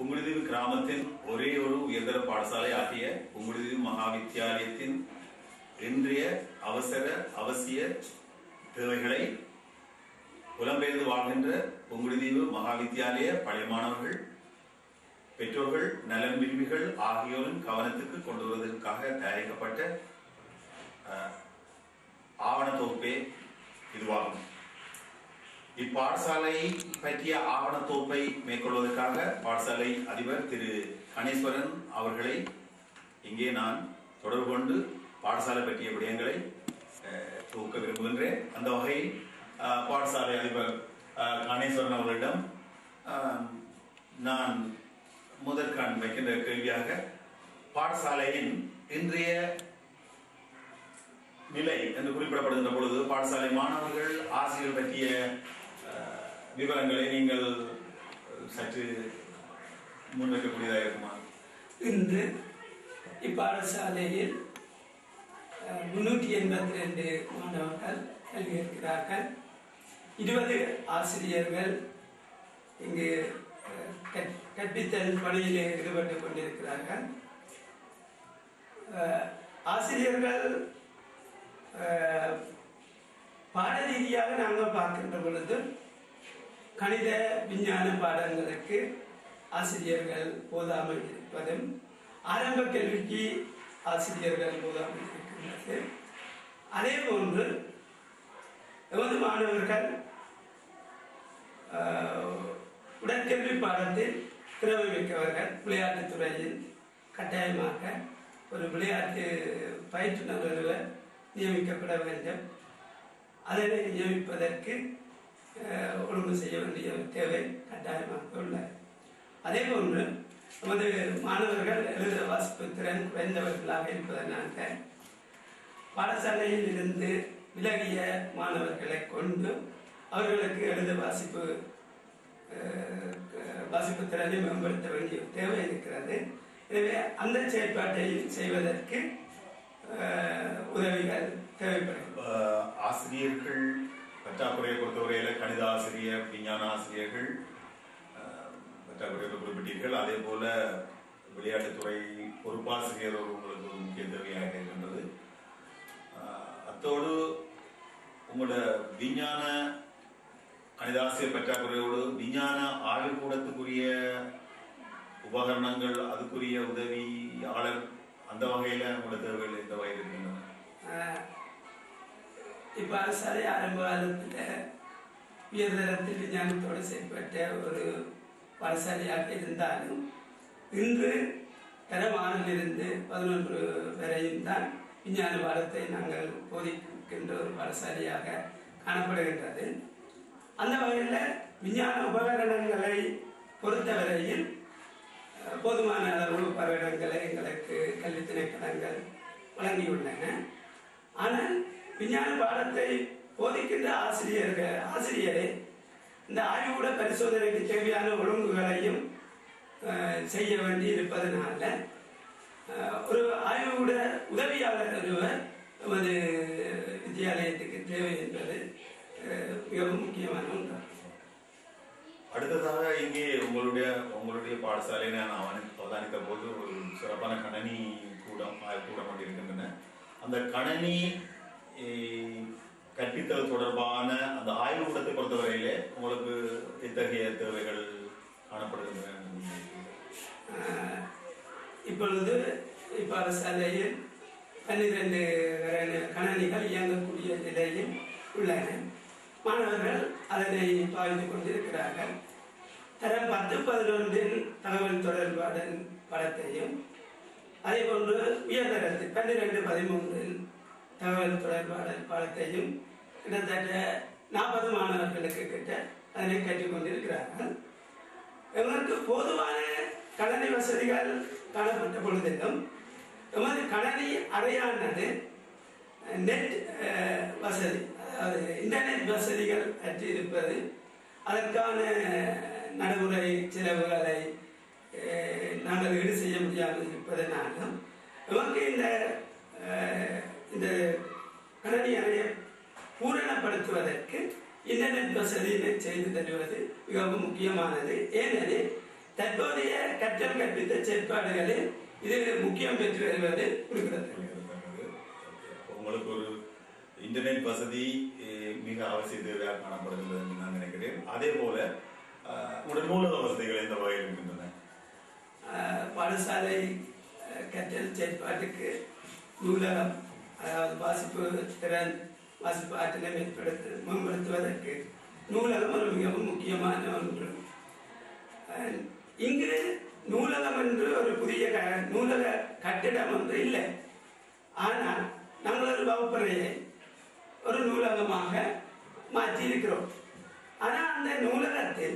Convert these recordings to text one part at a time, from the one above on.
புங்குடுதீவு கிராமத்தின் ஒரே ஒரு உயர்தர பாடசாலை ஆகிய புங்குடுதீவு மகாவித்தியாலயத்தின் இன்றைய அவசர அவசிய தேவைகளை புலம்பெயர்ந்து வாழ்கின்ற புங்குடுதீவு மகாவித்தியாலய பழைய மாணவர்கள் பெற்றோர்கள் நலன் விரும்பிகள் ஆகியோரின் கவனத்துக்கு கொண்டு வருவதற்காக தயாரிக்கப்பட்ட அஹ், ஆவண தொகுப்பே இதுவாகும் இப்பாடசாலை பற்றிய ஆவண தொகுப்பை மேற்கொள்வதற்காக பாடசாலை அதிபர் திரு கணேஸ்வரன் அவர்களை இங்கே நான் தொடர்பு கொண்டு பாடசாலை பற்றிய விடயங்களை அஹ், தொகுக்க விரும்புகின்றேன் அந்த வகையில் அஹ், பாடசாலை அதிபர் அஹ், கணேஸ்வரன் அவர்களிடம் அஹ், நான் முதற்கண் வைக்கின்ற கேள்வியாக பாடசாலையின் இன்றைய நிலை என்று குறிப்பிடப்படுகின்ற பொழுது பாடசாலை மாணவர்கள் ஆசிரியர்கள் பற்றிய அஹ், விவரங்களை நீங்கள் அஹ், சற்று முன்வைக்கக்கூடியதாக இருக்குமா இன்று இப்பாடசாலையில் அஹ், முன்னூற்றி எண்பத்தி ரெண்டு மாணவர்கள் கல்வி இருக்கிறார்கள் இருபது ஆசிரியர்கள் இங்கு அஹ், கற்- கற்பித்தல் பணியில் ஈடுபட்டுக் கொண்டிருக்கிறார்கள் அஹ், ஆசிரியர்கள் அஹ், பாட ரீதியாக நாங்கள் பார்க்கின்ற பொழுது கணித விஞ்ஞான பாடங்களுக்கு ஆசிரியர்கள் போதாமல் இருப்பதும் ஆரம்ப கல்விக்கு ஆசிரியர்கள் போதாமல் இருக்கின்றது அதே போன்று எமது மாணவர்கள் ஆஹ், உடற்கல்வி பாடத்தில் திறமை மிக்கவர்கள் விளையாட்டுத் துறையில் கட்டாயமாக ஒரு விளையாட்டு பயிற்றுனர் ஒருவர் நியமிக்கப்பட வேண்டும் அதனை நியமிப்பதற்கு அஹ், ஒழுங்கு செய்ய வேண்டிய தேவை கட்டாயமாக உள்ளது அதே போன்று நமது மாணவர்கள் எழுத வாசிப்பு திறன் குறைந்தவர்களாக இருப்பதனால பாடசாலையில் இருந்து விலகிய மாணவர்களை கொண்டு அவர்களுக்கு எழுத வாசிப்பு அஹ், வாசிப்பு திறனை மேம்படுத்த வேண்டிய தேவை இருக்கிறது எனவே அந்த செயற்பாட்டை செய்வதற்கு அஹ், உதவிகள் தேவைப்படும் அஹ், ஆசிரியர்கள் பற்றாக்குறையை பொறுத்தவரையில கணித ஆசிரியர் விஞ்ஞான ஆசிரியர்கள் அஹ், பற்றாக்குறையை குறிப்பிட்டீர்கள் அதே போல விளையாட்டுத்துறை பொறுப்பாசிரியர் ஒரு உங்களுக்கு ஒரு முக்கிய தேவையாக இருக்கின்றது அஹ், அத்தோடு உங்களோட விஞ்ஞான கணிதாசிரியர் பற்றாக்குறையோடு விஞ்ஞான ஆய்வுக்கூடத்துக்குரிய உபகரணங்கள் அதுக்குரிய உதவியாளர் அந்த வகையில உங்களோட தேவைகள் எந்த வகையில் இருக்கின்றன ஆஹ் இப்ப அரசாலை ஆரம்ப காலத்தில் உயர்தரத்தில் விஞ்ஞானத்தோடு செயல்பட்ட ஒரு பாடசாலையாக இருந்தாலும் இன்று தரம் ஆறிலிருந்து பதினொன்று வரையும் தான் விஞ்ஞான பாடத்தை நாங்கள் போதிக்கின்ற ஒரு பாடசாலையாக காணப்படுகின்றது அந்த வகையில் விஞ்ஞான உபகரணங்களை பொறுத்தவரையில் அஹ், போதுமான அளவு பரவிடங்களை எங்களுக்கு கல்வி திணைக்களங்கள் வழங்கியுள்ளன ஆனால் விஞ்ஞான பாடத்தை போதிக்கின்ற ஆசிரியர்கள் ஆசிரியரே இந்த ஆய்வுக்கூட பரிசோதனைக்கு தேவையான ஒழுங்குகளையும் அஹ், செய்ய வேண்டி இருப்பதனால அஹ், ஒரு ஆய்வுக்கூட உதவியாளர் ஒருவர் நமது வித்தியாலயத்துக்கு தேவை என்பது அஹ், மிகவும் முக்கியமான ஒன்றாகும் அடுத்ததாக இங்கே உங்களுடைய உங்களுடைய பாடசாலையை நான் அவனி- அவதானித்த போது ஒரு சிறப்பான கணனி கூடம் ஆய்வு கூடம் கொண்டு இருக்கின்றன அந்த கணனி eh, கற்பித்தல் தொடர்பான அந்த ஆய்வு கூடத்தை பொறுத்தவரையிலே உங்களுக்கு எத்தகைய தேவைகள் காணப்படுகின்றன என்று நீங்க நினைக்கிறீர்கள்? ஆஹ் இப்பொழுது இப்பாடசாலையில் பன்னிரண்டு வரையான கணனிகள் இயங்கக்கூடிய நிலையில் உள்ளன மாணவர்கள் அதனை பாய்ந்து கொண்டிருக்கிறார்கள் தரம் பத்து பதினொன்றில் தகவல் தொடர்பாடல் படத்தையும் அதே போன்று உயர்தரத்தில் பன்னிரெண்டு பதிமூன்றில் தகவல் தொடர்பாடல் பாடத்தையும் கிட்டத்தட்ட நாற்பது மாணவர்களுக்கு கிட்ட அதனை கற்றுக்கொண்டிருக்கிறார்கள் எங்களுக்கு போதுமான கணனி வசதிகள் காணப்பட்ட பொழுதிலும் எமது கணனி அறையானது நெட் அஹ், வசதி அதாவது இன்டர்நெட் வசதிகள் அற்று இருப்பது அதற்கான நடைமுறை செலவுகளை அஹ், நாங்கள் ஈடு செய்ய முடியாமல் இருப்பதனாலும் எமக்கு இந்த அஹ், இந்த கணனி அறையை பூரணப்படுத்துவதற்கு இன்டர்நெட் வசதியினை செய்து தருவது மிகவும் முக்கியமானது ஏனெனில் தற்போதைய கற்றல் கற்பித்த செயற்பாடுகளில் இது முக்கியம் பெற்று வருவது குறிப்பிடத்தக்கது புரிகிறது. Okay. அப்போ உங்களுக்கு ஒரு இன்டர்நெட் வசதி eh, மிக அவசிய தேவையாக காணப்படுகிறது என்று நான் நினைக்கிறேன் அதே போல அஹ், உங்களுடைய நூலக வசதிகள் எந்த வகையில் இருக்கின்றன ஆஹ் பாடசாலை ஆஹ் கற்றல் செயற்பாட்டுக்கு நூலகம் அதாவது வாசிப்பு திறன் வாசிப்பு ஆற்றலை மேம்படுத்த மேம்படுத்துவதற்கு நூலகம் ஒரு மிகவும் முக்கியமான ஒன்று ஆஹ் இங்கு நூலகம் என்று ஒரு புதிய க- நூலக கட்டிடம் ஒன்று இல்லை ஆனால் நம்மளது வகுப்பறையை ஒரு நூலகமாக மாற்றி இருக்கிறோம் ஆனால் அந்த நூலகத்தில்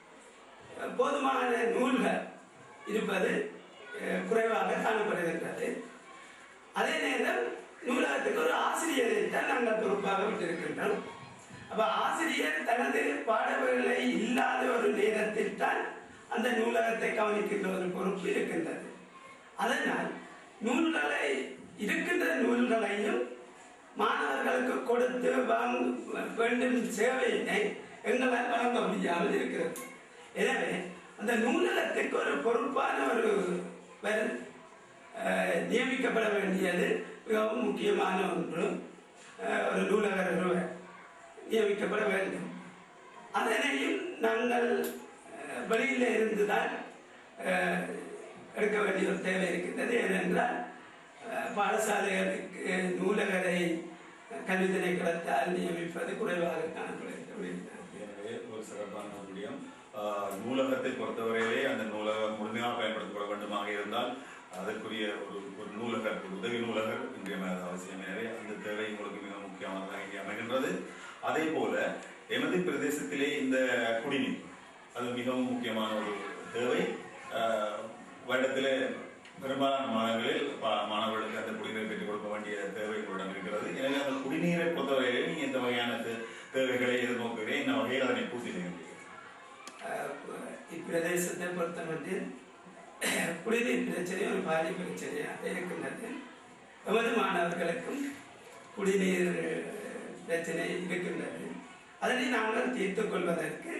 போதுமான நூல்கள் இருப்பது அஹ், குறைவாக காணப்படுகின்றது அதே நேரம் நூலகத்துக்கு ஒரு ஆசிரியரை தான் நாங்கள் பொறுப்பாக விட்டிருக்கின்றோம் அப்ப ஆசிரியர் தனது பாடவேளை இல்லாத ஒரு நேரத்தில் தான் அந்த நூலகத்தை கவனிக்கின்ற ஒரு பொறுப்பு இருக்கின்றது அதனால் நூல்களை இருக்கின்ற நூல்களையும் மாணவர்களுக்கு கொடுத்து வாங்க வேண்டும் சேவையினை எங்களால் வழங்க முடியாமல் இருக்கிறது எனவே அந்த நூலகத்துக்கு ஒரு பொறுப்பான ஒரு வர்- அஹ், நியமிக்கப்பட வேண்டியது மிகவும் முக்கியமான ஒன்று அஹ், ஒரு நூலகர் ஒருவர் நியமிக்கப்பட வேண்டும் அதனையும் நாங்கள் அஹ், வெளியில இருந்துதான் அஹ், எடுக்க வேண்டிய ஒரு தேவை இருக்கின்றது ஏனென்றால் அஹ், பாடசாலைகளுக்கு நூலகரை கல்வி திணைக்களத்தால் நியமிப்பது குறைவாக காணப்படுகிறது எனவே ஒரு சிறப்பான ஒரு விடயம் ஆஹ், நூலகத்தை பொறுத்தவரையிலே அந்த நூலகம் முழுமையாக பயன்படுத்தப்பட வேண்டுமாக இருந்தால் அதற்குரிய ஒரு ஒரு நூலகர் ஒரு உதவி நூலகர் இன்றியமையாத அவசியம் எனவே அந்த தேவை உங்களுக்கு மிக முக்கியமானதாக இங்கே அமைகின்றது அதே போல எமது பிரதேசத்திலே இந்த குடிநீர் அது மிகவும் முக்கியமான ஒரு தேவை ஆஹ், வருடத்திலே பெரும்பாலான மாதங்களில் பா- மாணவர்களுக்கு அந்த குடிநீரை பெற்றுக் கொடுக்க வேண்டிய தேவை உங்களிடம் இருக்கிறது எனவே அந்த குடிநீரை பொறுத்தவரையிலே நீங்க எந்த வகையான தே- தேவைகளை எதிர்நோக்குகிறேன் இந்த வகையில் அதனை பூர்த்தி செய்ய முடியும் அஹ் இப்பிரதேசத்தை பொறுத்தமட்டில் குடிநீர் பிரச்சனை ஒரு பாரிய பிரச்சனையாக இருக்கின்றது எமது மாணவர்களுக்கும் குடிநீர் பிரச்சனை இருக்கின்றது அதனை நாங்கள் தீர்த்துக் கொள்வதற்கு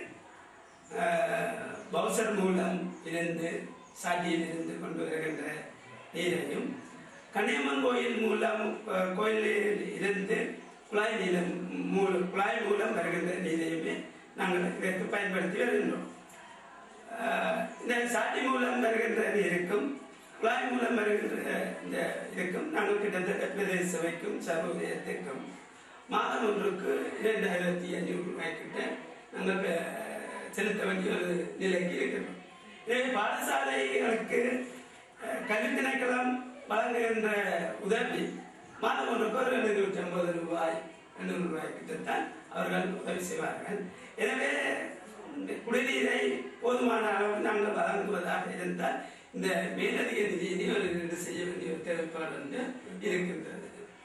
அஹ், பவுசர் மூலம் இருந்து சாட்டியில் இருந்து கொண்டு வருகின்ற நீரையும் கன்னியம்மன் கோயில் மூலம் அஹ், கோயிலில் இருந்து குழாய் நீளம் மூலம் குழாய் மூலம் வருகின்ற நீரையுமே நாங்கள் இதற்கு பயன்படுத்தி வருகின்றோம் ஆஹ் இந்த சாட்டி மூலம் வருகின்ற நீருக்கும் குழாய் மூலம் வருகின்ற இந்த இதுக்கும் நாங்கள் கிட்டத்தட்ட பிரதேச சபைக்கும் சர்வோதயத்திற்கும் மாதம் ஒன்றுக்கு இரண்டாயிரத்தி ஐநூறு ரூபாய் கிட்ட நாங்கள் பெ- செலுத்த வேண்டிய ஒரு நிலைக்கு இருக்கிறோம் எனவே பாடசாலைகளுக்கு அஹ், கல்வி திணைக்களம் வழங்குகின்ற உதவி மாதம் ஒன்றுக்கு ஒரு எழுநூற்றி ஐம்பது ரூபாய் எண்ணூறு ரூபாய் கிட்டத்தான் அவர்கள் உதவி செய்வார்கள் எனவே இந்த குடிநீரை போதுமான அளவு நாங்கள் வழங்குவதாக இருந்தால் இந்த மேலதிக நிதியினை ஒரு ஈடு செய்ய வேண்டிய ஒரு தேவைப்பாடு வந்து இருக்கின்றது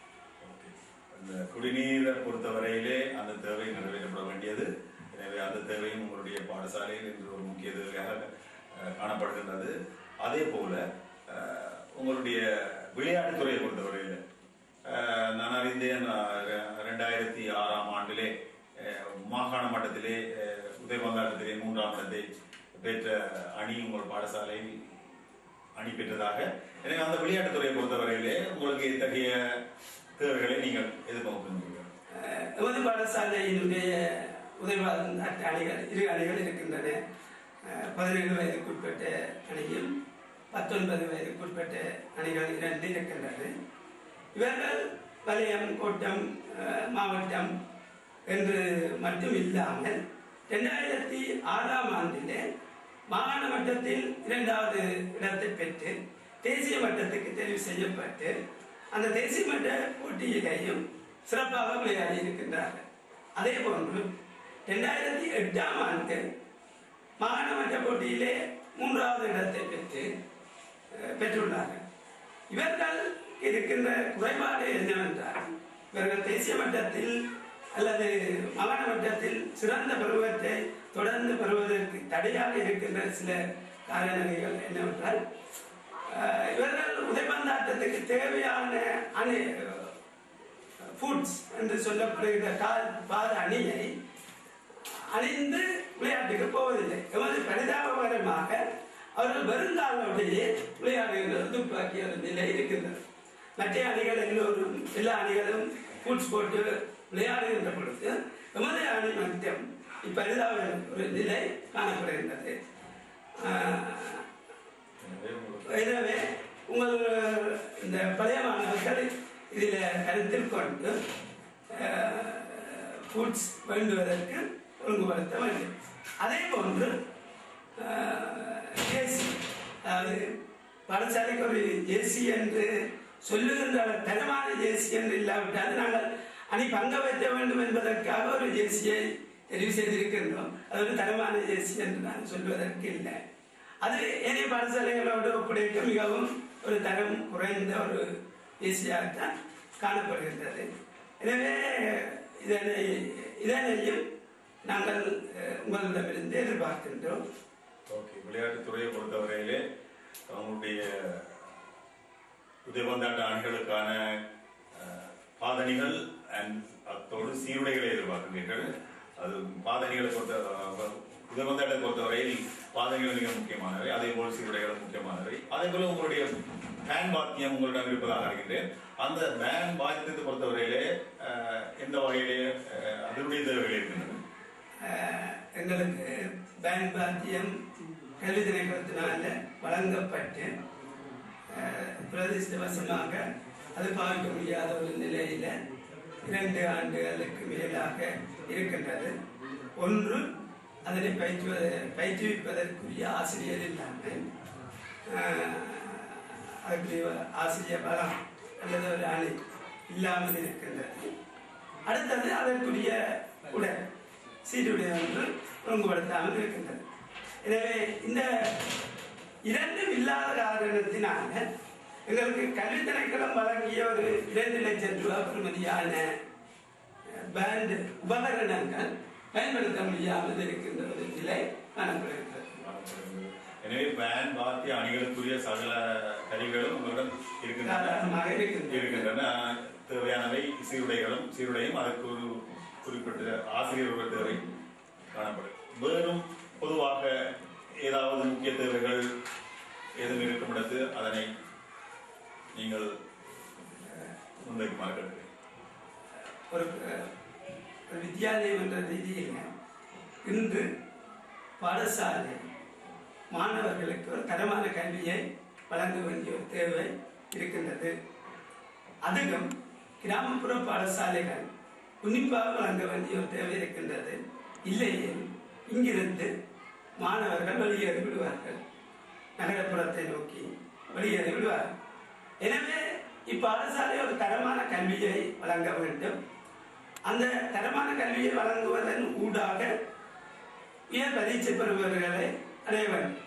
அந்த குடிநீரை பொறுத்தவரையிலே அந்த தேவை நிறைவேற்றப்பட வேண்டியது எனவே அந்த தேவையும் உங்களுடைய பாடசாலையில் இன்று ஒரு முக்கிய தேவையாக அஹ், காணப்படுகின்றது அதே போல அஹ், உங்களுடைய விளையாட்டுத்துறையை பொறுத்தவரையில் அஹ், நான் அறிந்தேன் அஹ், ரெ- ரெண்டாயிரத்தி ஆறாம் ஆண்டிலே அஹ், மாகாண மட்டத்திலே அஹ், உதைபந்தாட்டத்திலே மூன்றாம் இடத்தை பெற்ற அணி உங்கள் பாடசாலை அணி பெற்றதாக எனவே அந்த விளையாட்டுத்துறையை பொறுத்தவரையிலே உங்களுக்கு இத்தகைய தேவைகளை நீங்கள் எதிர்நோக்குகிறீர்கள் அஹ், எமது பாடசாலையினுடைய உதவிவாதம் அணிகள் இரு அணிகள் இருக்கின்றன அஹ், பதினேழு வயதுக்குட்பட்ட அணியும் பத்தொன்பது வயதுக்குட்பட்ட அணிகள் இரண்டு இருக்கின்றது இவர்கள் வலயம் கோட்டம் அஹ், மாவட்டம் என்று மட்டும் இல்லாமல் இரண்டாயிரத்தி ஆறாம் ஆண்டிலே மாகாண மட்டத்தில் இரண்டாவது இடத்தை பெற்று தேசிய மட்டத்துக்கு தெரிவு செய்யப்பட்டு அந்த தேசிய மட்ட போட்டியிலேயும் சிறப்பாக விளையாடி இருக்கின்றார்கள் அதே போன்று இரண்டாயிரத்தி எட்டாம் ஆண்டு மாகாண மட்ட போட்டியிலே மூன்றாவது இடத்தை பெற்று அஹ், பெற்றுள்ளார்கள் இவர்கள் இருக்கின்ற குறைபாடு என்னவென்றால் இவர்கள் தேசிய மட்டத்தில் அல்லது மாகாண மட்டத்தில் சிறந்த பருவத்தை தொடர்ந்து பெறுவதற்கு தடையாக இருக்கின்ற சில காரணங்கள் என்னவென்றால் அஹ், இவர்கள் உதைபந்தாட்டத்துக்கு தேவையான அணி ஃபுட்ஸ் என்று சொல்லப்படுகிற கால் பாத அணியை அணிந்து விளையாட்டுக்கு போவதில்லை எமது பரிதாபகரமாக அவர்கள் வருங்காலோடையே விளையாடுகிற துப்பாக்கி ஒரு நிலை இருக்கின்றது மற்ற அணிகள் எல்லோரும் எல்லா அணிகளும் ஃபுட்ஸ் போட்டு விளையாடுகின்ற பொழுது எமது அணி மட்டும் இப்பரிதாப ஒரு நிலை காணப்படுகின்றது ஆஹ், எனவே உங்களுக்கு எனவே உங்கள் இந்த பழைய மாணவர்கள் இதில் கருத்தில் கொண்டு ஃபுட்ஸ் வேண்டுவதற்கு ஒழுங்குபடுத்த வேண்டும் அதே போன்று ஜேசி அதாவது பாடசாலைக்கு ஒரு ஜேசி என்று சொல்லுகின்ற தரமான ஜேசி என்று இல்லாவிட்டால் நாங்கள் அணி பங்க வைக்க வேண்டும் என்பதற்காக ஒரு ஜேசியை தெரிவு செய்திருக்கின்றோம் அது ஒரு தரமான ஜேசி என்று நான் சொல்வதற்கு இல்லை அது ஏனைய பாடசாலைகளோடு ஒப்படைக்க மிகவும் ஒரு தரம் குறைந்த ஒரு ஜேசியாகத்தான் காணப்படுகின்றது எனவே இதனை இதனையும் நாங்கள் அஹ், உங்களிடமிருந்து எதிர்பார்க்கின்றோம் ஓகே விளையாட்டுத்துறையை பொறுத்தவரையிலே அவங்களுடைய உதயபந்தாட்ட அணிகளுக்கான அஹ், பாதணிகள் அண்ட் அத்தோடு சீருடைகளை எதிர்பார்க்கின்றீர்கள் அது பாதணிகளை பொறுத்த அஹ், உதயபந்தாட்டை பொறுத்தவரையில் பாதணிகள் மிக முக்கியமானவை அதே போல் சீருடைகள் முக்கியமானவை அதே போல உங்களுடைய பேன் வாத்தியம் உங்களிடம் இருப்பதாக அறிகின்றேன் அந்த பேன் வாத்தியத்தை பொறுத்தவரையிலே அஹ், எந்த வகையிலே அஹ், அதனுடைய தேவைகள் இருக்கின்றன அஹ், எங்களுக்கு பேங்க் பாத்தியம் கல்வி திணைக்களத்தினால வழங்கப்பட்டு அஹ், பிரதிஷ்டவசமாக அது பாவிக்க முடியாத ஒரு நிலையில இரண்டு ஆண்டுகளுக்கு மேலாக இருக்கின்றது ஒன்று அதனை பயிற்றுவத பயிற்றுவிப்பதற்குரிய ஆசிரியர் இல்லாமல் அஹ், அதுக்குரிய ஆசிரியர் பலம் அல்லது ஒரு அணி இல்லாமல் இருக்கின்றது அடுத்தது அதற்குரிய உடல் சீருடை ஒன்று ஒழுங்குபடுத்தாமல் இருக்கின்றது எனவே இந்த இரண்டும் இல்லாத காரணத்தினால எங்களுக்கு கல்வி திணைக்களம் வழங்கிய ஒரு இரண்டு லட்சம் ரூபாய் பெறுமதியான பேண்ட் உபகரணங்கள் பயன்படுத்த முடியாமல் இருக்கின்ற ஒரு நிலை காணப்படுகிறது எனவே பேன் வாத்திய அணிகளுக்குரிய சகல கருவிகளும் உங்களிடம் இருக்கின்றன தாராளமாக இருக்கின்றன இருக்கின்றன தேவையானவை சீருடைகளும் சீருடையும் அதற்கு ஒரு குறிப்பிட்ட ஆசிரியர்கள் தேவை காணப்படும் வேறும் பொதுவாக ஏதாவது முக்கிய தேவைகள் எதுவும் இருக்கும் இடத்து அதனை நீங்கள் முன்வைக்குமாறு கேட்கிறேன் ஒரு அஹ், ஒரு வித்தியாலயம் என்ற ரீதியில் இன்று பாடசாலை மாணவர்களுக்கு ஒரு தரமான கல்வியை வழங்க வேண்டிய ஒரு தேவை இருக்கின்றது அதிகம் கிராமப்புற பாடசாலைகள் உன்னிப்பாக வழங்க வேண்டிய ஒரு தேவை இருக்கின்றது இல்லையே இங்கிருந்து மாணவர்கள் வெளியேறி விடுவார்கள் நகரப்புறத்தை நோக்கி வெளியேறி விடுவார்கள் எனவே இப்பாடசாலை ஒரு தரமான கல்வியை வழங்க வேண்டும் அந்த தரமான கல்வியை வழங்குவதன் ஊடாக உயர் பரீட்சை பெறுபவர்களை அடைய வேண்டும்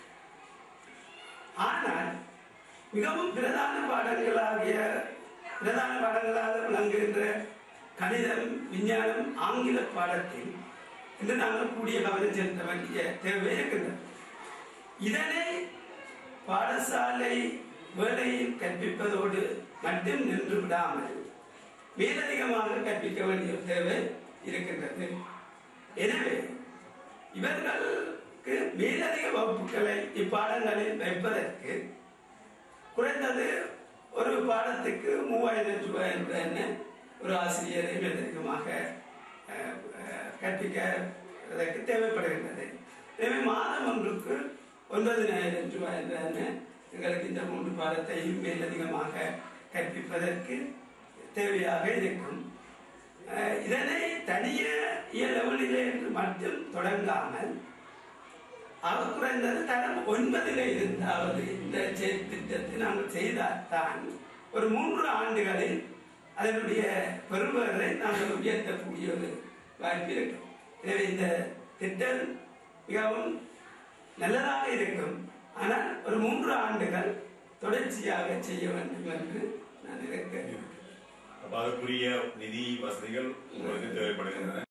ஆனால் மிகவும் பிரதான பாடங்களாகிய பிரதான பாடங்களாக விளங்குகின்ற கணிதம் விஞ்ஞானம் ஆங்கில பாடத்தில் இன்று நாங்கள் கூடிய கவனம் செலுத்த வேண்டிய தேவை இருக்கின்றது இதனை பாடசாலை வேலையில் கற்பிப்பதோடு மட்டும் நின்று விடாமல் மேலதிகமாக கற்பிக்க வேண்டிய தேவை இருக்கின்றது எனவே இவர்களுக்கு மேலதிக வகுப்புகளை இப்பாடங்களில் வைப்பதற்கு குறைந்தது ஒரு பாடத்துக்கு மூவாயிரம் ரூபாய் என்ற ஒரு ஆசிரியரை மேலதிகமாக அஹ், அஹ், கற்பிக்கிறதற்கு தேவைப்படுகின்றது எனவே மாதம் ஒன்றுக்கு ஒன்பதினாயிரம் ரூபாய் என்ற எங்களுக்கு இந்த மூன்று பாடத்தையும் மேலதிகமாக கற்பிப்பதற்கு தேவையாக இருக்கும் அஹ், இதனை தனிய லெவலிலே என்று மட்டும் தொடங்காமல் ஆக குறைந்தது தரம் ஒன்பதில் இருந்தாவது இந்த செயல் திட்டத்தை நாங்கள் செய்தால்தான் ஒரு மூன்று ஆண்டுகளில் அதனுடைய பெறுபவரை நாங்கள் உயர்த்தக்கூடிய ஒரு வாய்ப்பு இருக்கும் எனவே இந்த திட்டம் மிகவும் நல்லதாக இருக்கும் ஆனால் ஒரு மூன்று ஆண்டுகள் தொடர்ச்சியாக செய்ய வேண்டும் என்று நான் இருக்கிறேன் அப்ப அதற்குரிய நிதி வசதிகள் உங்களுக்கு தேவைப்படுகின்றன